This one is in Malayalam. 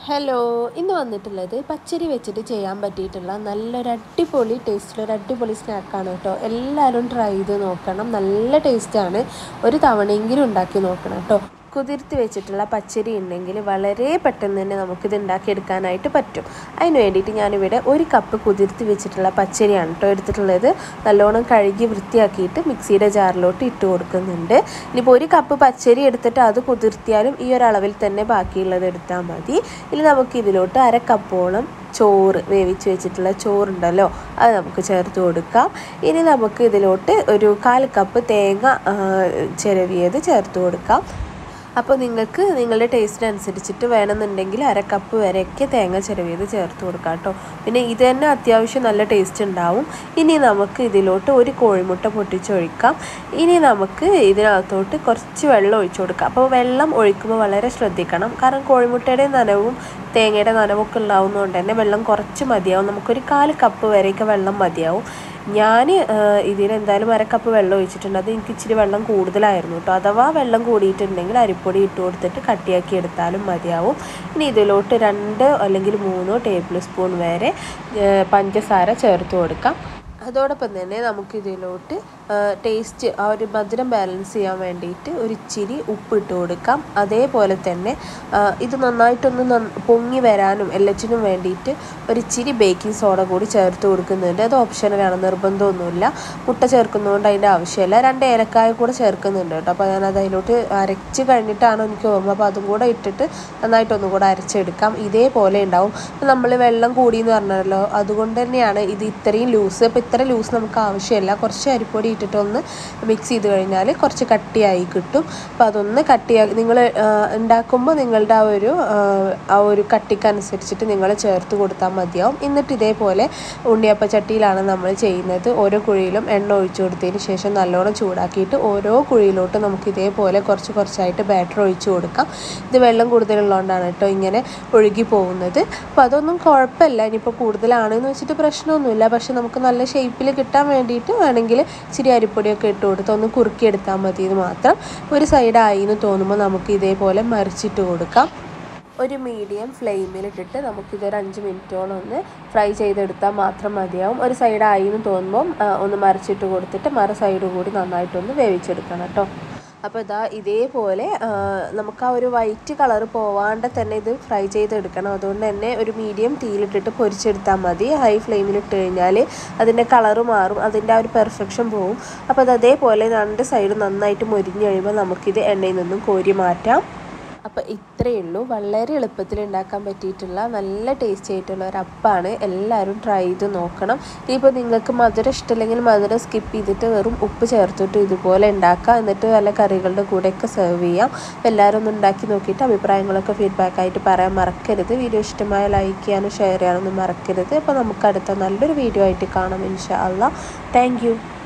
ഹലോ ഇന്ന് വന്നിട്ടുള്ളത് പച്ചരി വെച്ചിട്ട് ചെയ്യാൻ പറ്റിയിട്ടുള്ള നല്ലൊരു അടിപൊളി ടേസ്റ്റിൽ ഒരു അടിപൊളി സ്നാക്കാണ് കേട്ടോ എല്ലാവരും ട്രൈ ചെയ്ത് നോക്കണം നല്ല ടേസ്റ്റാണ് ഒരു തവണയെങ്കിലും ഉണ്ടാക്കി നോക്കണം കേട്ടോ കുതിർത്ത് വെച്ചിട്ടുള്ള പച്ചരി ഉണ്ടെങ്കിൽ വളരെ പെട്ടെന്ന് തന്നെ നമുക്കിത് ഉണ്ടാക്കിയെടുക്കാനായിട്ട് പറ്റും അതിന് വേണ്ടിയിട്ട് ഞാനിവിടെ ഒരു കപ്പ് കുതിർത്ത് വെച്ചിട്ടുള്ള പച്ചരിയാണ് കേട്ടോ എടുത്തിട്ടുള്ളത് നല്ലോണം കഴുകി വൃത്തിയാക്കിയിട്ട് മിക്സിയുടെ ജാറിലോട്ട് ഇട്ട് കൊടുക്കുന്നുണ്ട് ഇനിയിപ്പോൾ ഒരു കപ്പ് പച്ചരി എടുത്തിട്ട് അത് കുതിർത്തിയാലും ഈ ഒരു അളവിൽ തന്നെ ബാക്കിയുള്ളത് എടുത്താൽ മതി ഇനി നമുക്ക് ഇതിലോട്ട് അര കപ്പോളം ചോറ് വേവിച്ച് വെച്ചിട്ടുള്ള ചോറുണ്ടല്ലോ അത് നമുക്ക് ചേർത്ത് കൊടുക്കാം ഇനി നമുക്ക് ഇതിലോട്ട് ഒരു കാൽ കപ്പ് തേങ്ങ ആ, ചിരവിയത് ചേർത്ത് കൊടുക്കാം അപ്പോൾ നിങ്ങൾക്ക് നിങ്ങളുടെ ടേസ്റ്റിനനുസരിച്ചിട്ട് വേണമെന്നുണ്ടെങ്കിൽ അര കപ്പ് വരെയൊക്കെ തേങ്ങ ചിരവിയത് ചേർത്ത് കൊടുക്കാം കേട്ടോ പിന്നെ ഇത് തന്നെ അത്യാവശ്യം നല്ല ടേസ്റ്റ് ഉണ്ടാവും ഇനി നമുക്ക് ഇതിലോട്ട് ഒരു കോഴിമുട്ട പൊട്ടിച്ചൊഴിക്കാം ഇനി നമുക്ക് ഇതിനകത്തോട്ട് കുറച്ച് വെള്ളം ഒഴിച്ചു കൊടുക്കാം അപ്പോൾ വെള്ളം ഒഴിക്കുമ്പോൾ വളരെ ശ്രദ്ധിക്കണം കാരണം കോഴിമുട്ടയുടെ നനവും തേങ്ങയുടെ നനവൊക്കെ ഉണ്ടാവുന്നതുകൊണ്ട് തന്നെ വെള്ളം കുറച്ച് മതിയാവും നമുക്കൊരു കാൽ കപ്പ് വരെയൊക്കെ വെള്ളം മതിയാവും ഞാൻ ഇതിന് എന്തായാലും അര കപ്പ് വെള്ളം ഒഴിച്ചിട്ടുണ്ട് അത് എനിക്ക് ഇച്ചിരി വെള്ളം കൂടുതലായിരുന്നു കേട്ടോ അഥവാ വെള്ളം കൂടിയിട്ടുണ്ടെങ്കിൽ അരിപ്പൊടി ഇട്ട് കൊടുത്തിട്ട് കട്ടിയാക്കി എടുത്താലും മതിയാവും ഇനി ഇതിലോട്ട് രണ്ട് അല്ലെങ്കിൽ മൂന്നോ ടേബിൾ സ്പൂൺ വരെ ഏഹ്, പഞ്ചസാര ചേർത്ത് കൊടുക്കാം അതോടൊപ്പം തന്നെ നമുക്കിതിലോട്ട് ടേസ്റ്റ് ആ ഒരു മധുരം ബാലൻസ് ചെയ്യാൻ വേണ്ടിയിട്ട് ഒരു ഇച്ചിരി ഉപ്പിട്ട് കൊടുക്കാം അതേപോലെ തന്നെ ആ, ഇത് നന്നായിട്ടൊന്ന് നന്ന- പൊങ്ങി വരാനും എല്ലാറ്റിനും വേണ്ടിയിട്ട് ഒരു ഇച്ചിരി ബേക്കിംഗ് സോഡ കൂടി ചേർത്ത് കൊടുക്കുന്നുണ്ട് അത് ഓപ്ഷണലാണ് നിർബന്ധമൊന്നുമില്ല മുട്ട ചേർക്കുന്നതുകൊണ്ട് അതിൻ്റെ ആവശ്യമില്ല രണ്ട് ഏലക്കായ കൂടെ ചേർക്കുന്നുണ്ട് കേട്ടോ അപ്പോൾ ഞാനത് അതിലോട്ട് അരച്ച് കഴിഞ്ഞിട്ടാണ് എനിക്ക് ഓർമ്മ അപ്പോൾ അതും കൂടെ ഇട്ടിട്ട് നന്നായിട്ടൊന്നും കൂടെ അരച്ചെടുക്കാം ഇതേപോലെ ഉണ്ടാവും നമ്മൾ വെള്ളം കൂടി എന്ന് പറഞ്ഞല്ലോ അതുകൊണ്ട് തന്നെയാണ് ഇത് ഇത്രയും ലൂസ് അപ്പോൾ ഇത്ര ലൂസ് നമുക്ക് ആവശ്യമില്ല കുറച്ച് അരിപ്പൊടി ഇട്ടിട്ട് ഒന്ന് മിക്സ് ചെയ്ത് കഴിഞ്ഞാൽ കുറച്ച് കട്ടിയായി കിട്ടും അപ്പോൾ അതൊന്ന് കട്ടിയാക്കി നിങ്ങൾ ഉണ്ടാക്കുമ്പോൾ നിങ്ങളുടെ ആ ഒരു ആ, ആ ഒരു കട്ടിക്കനുസരിച്ചിട്ട് നിങ്ങൾ ചേർത്ത് കൊടുത്താൽ മതിയാവും എന്നിട്ട് ഇതേപോലെ ഉണ്ണിയപ്പ ചട്ടിയിലാണ് നമ്മൾ ചെയ്യുന്നത് ഓരോ കുഴിയിലും എണ്ണ ഒഴിച്ചു കൊടുത്തതിന് ശേഷം നല്ലോണം ചൂടാക്കിയിട്ട് ഓരോ കുഴിയിലോട്ട് നമുക്ക് ഇതേപോലെ കുറച്ച് കുറച്ചായിട്ട് ബാറ്റർ ഒഴിച്ചു കൊടുക്കാം ഇത് വെള്ളം കൂടുതലുള്ളതുകൊണ്ടാണ് കേട്ടോ ഇങ്ങനെ ഒഴുകി പോകുന്നത് അപ്പോൾ അതൊന്നും കുഴപ്പമില്ല ഇനിയിപ്പോൾ കൂടുതലാണെന്ന് വെച്ചിട്ട് പ്രശ്നമൊന്നുമില്ല പക്ഷെ നമുക്ക് നല്ല ഷേപ്പിൽ കിട്ടാൻ വേണ്ടിയിട്ട് വേണമെങ്കിൽ ഇച്ചിരി അരിപ്പൊടിയൊക്കെ ഇട്ട് കൊടുത്ത് ഒന്ന് കുറുക്കിയെടുത്താൽ മതി എന്ന് മാത്രം ഒരു സൈഡായി എന്ന് തോന്നുമ്പോൾ നമുക്ക് ഇതേപോലെ മറിച്ചിട്ട് കൊടുക്കാം ഒരു മീഡിയം ഫ്ലെയിമിലിട്ടിട്ട് നമുക്കിതൊരു അഞ്ച് മിനിറ്റോളം ഒന്ന് ഫ്രൈ ചെയ്തെടുത്താൽ മാത്രം മതിയാവും ഒരു സൈഡായി എന്ന് തോന്നുമ്പം ആ, ഒന്ന് മറിച്ചിട്ട് കൊടുത്തിട്ട് മറു സൈഡ് കൂടി നന്നായിട്ടൊന്ന് വേവിച്ചെടുക്കണം കേട്ടോ അപ്പോൾ ഇതാ ഇതേപോലെ ആ, നമുക്ക് ആ ഒരു വൈറ്റ് കളർ പോവാണ്ട് തന്നെ ഇത് ഫ്രൈ ചെയ്തെടുക്കണം അതുകൊണ്ട് തന്നെ ഒരു മീഡിയം തീയിലിട്ടിട്ട് പൊരിച്ചെടുത്താൽ മതി ഹൈ ഫ്ലെയിമിലിട്ട് കഴിഞ്ഞാൽ അതിൻ്റെ കളറ് മാറും അതിൻ്റെ ആ ഒരു പെർഫെക്ഷൻ പോവും അപ്പോൾ അത് അതേപോലെ രണ്ട് സൈഡ് നന്നായിട്ട് മൊരിഞ്ഞ് കഴിയുമ്പോൾ നമുക്കിത് എണ്ണയിൽ നിന്നും കോരി മാറ്റാം അപ്പോൾ ഇത്രയേ ഉള്ളൂ വളരെ എളുപ്പത്തിൽ ഉണ്ടാക്കാൻ പറ്റിയിട്ടുള്ള നല്ല ടേസ്റ്റി ആയിട്ടുള്ള ഒരു അപ്പാണ് എല്ലാവരും ട്രൈ ചെയ്ത് നോക്കണം ഇനിയിപ്പോൾ നിങ്ങൾക്ക് മധുരം ഇഷ്ടമില്ലെങ്കിൽ മധുരം സ്കിപ്പ് ചെയ്തിട്ട് വെറും ഉപ്പ് ചേർത്തിട്ട് ഇതുപോലെ ഉണ്ടാക്കാം എന്നിട്ട് വല്ല കറികളുടെ കൂടെയൊക്കെ സെർവ് ചെയ്യാം അപ്പോൾ എല്ലാവരും ഒന്ന് ഉണ്ടാക്കി നോക്കിയിട്ട് അഭിപ്രായങ്ങളൊക്കെ ഫീഡ്ബാക്ക് ആയിട്ട് പറയാൻ മറക്കരുത് വീഡിയോ ഇഷ്ടമായ ലൈക്ക് ചെയ്യാനും ഷെയർ ചെയ്യാനൊന്നും മറക്കരുത് അപ്പോൾ നമുക്ക് അടുത്ത നല്ലൊരു വീഡിയോ ആയിട്ട് കാണാം ഇൻഷാ അള്ളാ താങ്ക് യു